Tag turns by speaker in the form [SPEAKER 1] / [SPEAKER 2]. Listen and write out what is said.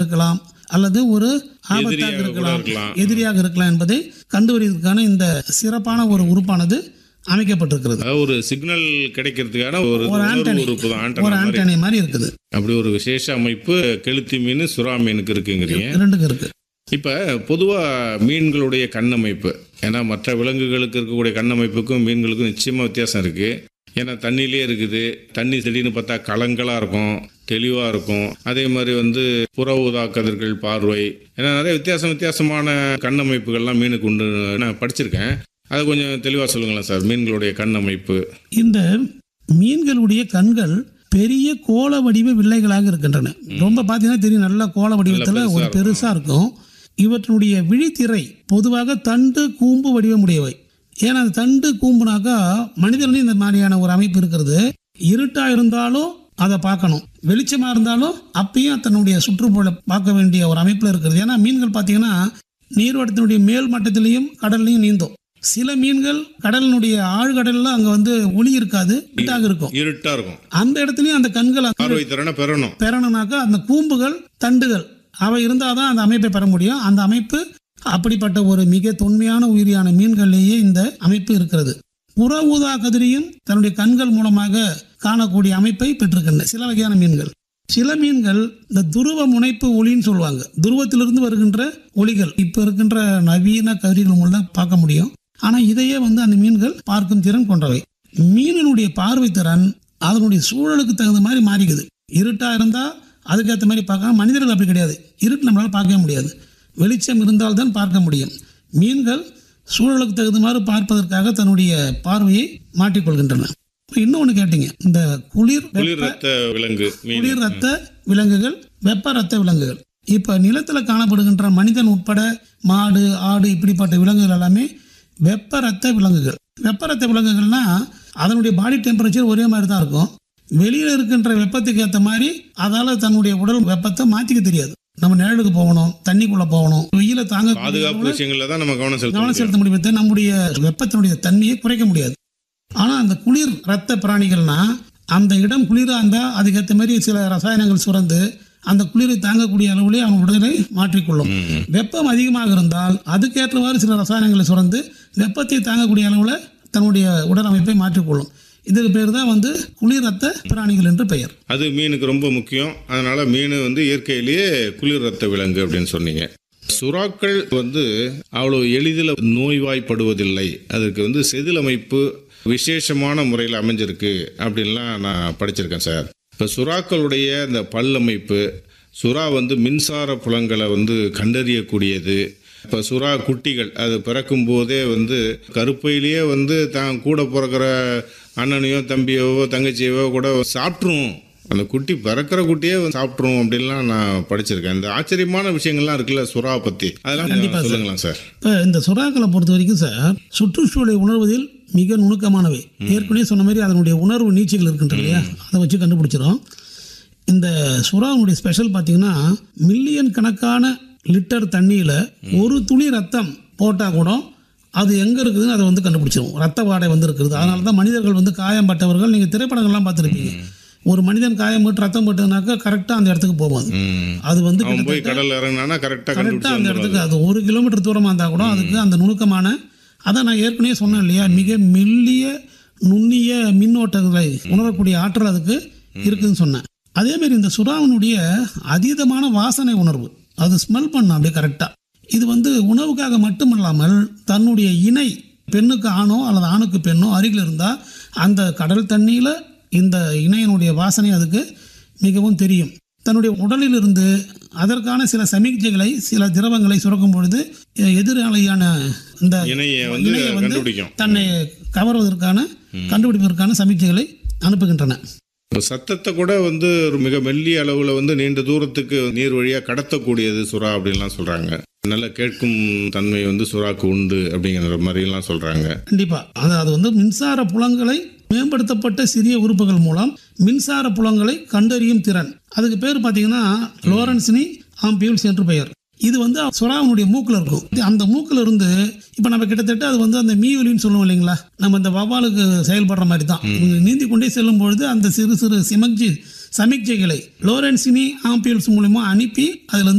[SPEAKER 1] இருக்கலாம் அல்லது ஒரு ஆபத்தாக
[SPEAKER 2] எதிரியாக கூட
[SPEAKER 1] இருக்கலாம்
[SPEAKER 2] இருக்கலாம்.
[SPEAKER 1] எதிரியாக இருக்கலாம் என்பதை கண்டுபிடிப்பதற்கான இந்த சிறப்பான ஒரு உறுப்பானது அமைக்கப்பட்டிருக்கிறது
[SPEAKER 2] அதாவது ஒரு சிக்னல் கிடைக்கிறதுக்கான ஒரு
[SPEAKER 1] ஒரு
[SPEAKER 2] உணர்வு
[SPEAKER 1] ஆண்டனி
[SPEAKER 2] உறுப்பு தான்
[SPEAKER 1] ஒரு
[SPEAKER 2] ஆண்டனா மாதிரி
[SPEAKER 1] ஆண்டனி மாதிரி இருக்குது
[SPEAKER 2] அப்படி ஒரு விசேஷ அமைப்பு கெளுத்தி மீன் சுறா மீனுக்கு இருக்குங்கிறீங்க
[SPEAKER 1] ரெண்டுக்கு இருக்கு
[SPEAKER 2] இப்போ பொதுவாக மீன்களுடைய கண்ணமைப்பு ஏன்னா மற்ற விலங்குகளுக்கு இருக்கக்கூடிய கண்ணமைப்புக்கும் மீன்களுக்கும் நிச்சயமாக வித்தியாசம் இருக்குது ஏன்னா தண்ணியிலே இருக்குது தண்ணி திடீர்னு பார்த்தா கலங்களாக இருக்கும் தெளிவாக இருக்கும் அதே மாதிரி வந்து புற ஊதா கதிர்கள் பார்வை ஏன்னா நிறைய வித்தியாசம் வித்தியாசமான கண்ணமைப்புகள்லாம் மீனுக்கு உண்டு நான் படிச்சிருக்கேன் அதை கொஞ்சம் தெளிவாக சொல்லுங்களேன் சார் மீன்களுடைய கண்ணமைப்பு
[SPEAKER 1] இந்த மீன்களுடைய கண்கள் பெரிய கோள வடிவ வில்லைகளாக இருக்கின்றன ரொம்ப பார்த்தீங்கன்னா தெரியும் நல்ல கோள வடிவத்தில் ஒரு பெருசா இருக்கும் இவற்றினுடைய விழித்திரை பொதுவாக தண்டு கூம்பு வடிவமுடையவை ஏன்னா அந்த தண்டு கூம்புனாக்கா மனிதனுடைய இந்த மாதிரியான ஒரு அமைப்பு இருக்கிறது இருட்டா இருந்தாலும் அதை பார்க்கணும் வெளிச்சமா இருந்தாலும் அப்பயும் தன்னுடைய சுற்றுப்புற பார்க்க வேண்டிய ஒரு அமைப்பில் இருக்கிறது ஏன்னா மீன்கள் பார்த்தீங்கன்னா நீர்வட்டத்தினுடைய மேல் மட்டத்திலையும் கடல்லையும் நீந்தும் சில மீன்கள் கடலினுடைய ஆழ்கடல்ல அங்க வந்து ஒளி இருக்காது இருட்டாக இருக்கும்
[SPEAKER 2] இருட்டாக இருக்கும்
[SPEAKER 1] அந்த இடத்துலயும் அந்த கண்கள் அங்க
[SPEAKER 2] பார்வை திறனை பெறணும்
[SPEAKER 1] பெறணும்னாக்கா அந்த கூம்புகள் தண்டுகள் அவை இருந்தால் தான் அந்த அமைப்பை பெற முடியும் அந்த அமைப்பு அப்படிப்பட்ட ஒரு மிக தொன்மையான உயிரியான மீன்களிலேயே இந்த அமைப்பு இருக்கிறது புற ஊதா கதிரையும் தன்னுடைய கண்கள் மூலமாக காணக்கூடிய அமைப்பை பெற்றிருக்கின்றன சில வகையான மீன்கள் சில மீன்கள் இந்த துருவ முனைப்பு ஒளின்னு சொல்லுவாங்க துருவத்திலிருந்து வருகின்ற ஒளிகள் இப்போ இருக்கின்ற நவீன கருவிகள் மூலம் தான் பார்க்க முடியும் ஆனால் இதையே வந்து அந்த மீன்கள் பார்க்கும் திறன் கொண்டவை மீனினுடைய பார்வை திறன் அதனுடைய சூழலுக்கு தகுந்த மாதிரி மாறிக்குது இருட்டா இருந்தா அதுக்கேற்ற மாதிரி பார்க்கலாம் மனிதர்கள் அப்படி கிடையாது இருட்டு நம்மளால பார்க்கவே முடியாது வெளிச்சம் இருந்தால்தான் பார்க்க முடியும் மீன்கள் சூழலுக்கு தகுந்த மாதிரி பார்ப்பதற்காக தன்னுடைய பார்வையை மாற்றிக்கொள்கின்றன இப்போ இன்னொன்று கேட்டீங்க இந்த குளிர்
[SPEAKER 2] குளிர்
[SPEAKER 1] வெப்ப
[SPEAKER 2] ரத்த விலங்கு மீன்
[SPEAKER 1] குளிர் ரத்த விலங்குகள் வெப்ப ரத்த விலங்குகள் இப்போ நிலத்தில் காணப்படுகின்ற மனிதன் உட்பட மாடு ஆடு இப்படிப்பட்ட விலங்குகள் எல்லாமே வெப்ப ரத்த விலங்குகள் வெப்ப ரத்த விலங்குகள்னா அதனுடைய பாடி டெம்பரேச்சர் ஒரே மாதிரி தான் இருக்கும் வெளியில் இருக்கின்ற வெப்பத்துக்கு ஏற்ற மாதிரி அதால் தன்னுடைய உடல் வெப்பத்தை மாற்றிக்க தெரியாது நம்ம நிழலுக்கு போகணும் தண்ணிக்குள்ளே போகணும் வெயில தாங்க
[SPEAKER 2] பாதுகாப்பு விஷயங்கள்ல தான் நம்ம கவனம் செலுத்தணும்
[SPEAKER 1] கவனம் செலுத்த முடியும் நம்முடைய வெப்பத்தினுடைய தன்மையை குறைக்க முடியாது ஆனால் அந்த குளிர் ரத்த பிராணிகள்னா அந்த இடம் குளிராக இருந்தால் அதுக்கேற்ற மாதிரி சில ரசாயனங்கள் சுரந்து அந்த குளிரை தாங்கக்கூடிய அளவிலே அவன் உடலை மாற்றிக்கொள்ளும் வெப்பம் அதிகமாக இருந்தால் அதுக்கேற்றவாறு சில ரசாயனங்களை சுரந்து வெப்பத்தை தாங்கக்கூடிய அளவில் தன்னுடைய உடல் அமைப்பை மாற்றிக்கொள்ளும் இதுக்கு பேர் தான் வந்து குளிர் ரத்த பிராணிகள் என்று பெயர்
[SPEAKER 2] அது மீனுக்கு ரொம்ப முக்கியம் அதனால மீன் வந்து இயற்கையிலேயே குளிர் ரத்த விலங்கு அப்படின்னு சொன்னீங்க சுறாக்கள் வந்து அவ்வளோ எளிதில் நோய்வாய்ப்படுவதில்லை அதுக்கு வந்து செதில் அமைப்பு விசேஷமான முறையில் அமைஞ்சிருக்கு அப்படின்லாம் நான் படிச்சிருக்கேன் சார் இப்போ சுறாக்களுடைய இந்த பல்லமைப்பு சுறா வந்து மின்சார புலங்களை வந்து கண்டறியக்கூடியது இப்போ சுறா குட்டிகள் அது பிறக்கும் போதே வந்து கருப்பையிலேயே வந்து தான் கூட பிறக்கிற அண்ணனையோ தம்பியவோ தங்கச்சியவோ கூட சாப்பிட்ரும் அந்த குட்டி பிறக்கிற குட்டியே வந்து சாப்பிட்ரும் அப்படின்லாம் நான் படிச்சிருக்கேன் இந்த ஆச்சரியமான விஷயங்கள்லாம் இருக்குல்ல சுறா பற்றி அதெல்லாம் கொஞ்சம் சொல்லுங்களேன் சார்
[SPEAKER 1] இப்போ இந்த சுறாக்களை பொறுத்த வரைக்கும் சார் சுற்றுச்சூழலை உணர்வதில் மிக நுணுக்கமானவை ஏற்கனவே சொன்ன மாதிரி அதனுடைய உணர்வு நீச்சல் இருக்கின்ற இல்லையா அதை வச்சு கண்டுபிடிச்சிடும் இந்த சுறாவுடைய ஸ்பெஷல் பார்த்தீங்கன்னா மில்லியன் கணக்கான லிட்டர் தண்ணியில் ஒரு துளி ரத்தம் போட்டால் கூட அது எங்கே இருக்குதுன்னு அதை வந்து கண்டுபிடிச்சிடும் ரத்த வாடை வந்து இருக்குது அதனால தான் மனிதர்கள் வந்து காயம்பட்டவர்கள் நீங்கள் திரைப்படங்கள்லாம் பார்த்துருப்பீங்க ஒரு மனிதன் காயம் போட்டு ரத்தம் போட்டதுனாக்கா கரெக்டாக அந்த இடத்துக்கு போகும் அது.
[SPEAKER 2] ம்.
[SPEAKER 1] அது வந்து
[SPEAKER 2] அவன் போய்
[SPEAKER 1] கிட்டத்தட்ட
[SPEAKER 2] கடல்ல இறங்கினானா கரெக்டாக
[SPEAKER 1] கரெக்டாக
[SPEAKER 2] கண்டுபிடிச்சு
[SPEAKER 1] அந்த
[SPEAKER 2] வந்துடுவாங்க
[SPEAKER 1] இடத்துக்கு அது ஒரு கிலோமீட்டர் தூரமாக இருந்தால் கூட அதுக்கு அந்த நுணுக்கமான அதான் நான் ஏற்கனவே சொன்னேன் இல்லையா மிக மெல்லிய நுண்ணிய மின்னோட்டங்களை உணரக்கூடிய ஆற்றல் அதுக்கு இருக்குதுன்னு சொன்னேன் அதே மாதிரி இந்த சுறாவினுடைய அதீதமான வாசனை உணர்வு அது ஸ்மெல் பண்ண அப்படியே கரெக்டாக இது வந்து உணவுக்காக மட்டுமல்லாமல் தன்னுடைய இணை பெண்ணுக்கு ஆணோ அல்லது ஆணுக்கு பெண்ணோ அருகில் இருந்தால் அந்த கடல் தண்ணியில் இந்த இணையினுடைய வாசனை அதுக்கு மிகவும் தெரியும் தன்னுடைய உடலிலிருந்து அதற்கான சில சமிக்ஞைகளை சில திரவங்களை சுரக்கும் பொழுது எ- எதிராளியான இந்த
[SPEAKER 2] இணையை வந்து
[SPEAKER 1] இணையை வந்து
[SPEAKER 2] கண்டுபிடிக்கும்
[SPEAKER 1] தன்னை கவர்வதற்கான கண்டுபிடிப்பதற்கான சமிக்ஞைகளை அனுப்புகின்றன
[SPEAKER 2] இப்போ சத்தத்தை கூட வந்து ஒரு மிக மெல்லிய அளவில் வந்து நீண்ட தூரத்துக்கு நீர் வழியாக கடத்தக்கூடியது சுறா அப்படின்லாம் சொல்கிறாங்க நல்ல கேட்கும் தன்மை வந்து சுறாக்கு உண்டு அப்படிங்கிற மாதிரிலாம் சொல்கிறாங்க
[SPEAKER 1] கண்டிப்பா அது அது வந்து மின்சார புலங்களை மேம்படுத்தப்பட்ட சிறிய உறுப்புகள் மூலம் மின்சார புலங்களை கண்டறியும் திறன் அதுக்கு பேர் பார்த்தீங்கன்னா லோரன்ஸ்னி ஆம்பியூல்ஸ் என்று பெயர் இது வந்து சுறாவினுடைய மூக்கில் இருக்கும் இது அந்த மூக்கில் இருந்து இப்போ நம்ம கிட்டத்தட்ட அது வந்து அந்த மீவலின்னு சொல்லுவோம் இல்லைங்களா நம்ம இந்த வவ்வாலுக்கு செயல்படுற மாதிரி தான் இவங்க நீந்தி கொண்டே செல்லும் பொழுது அந்த சிறு சிறு சிமக்ஜி சமிக்ஜைகளை லோரன்சினி ஆம்பியூல்ஸ் மூலமா அனுப்பி அதில்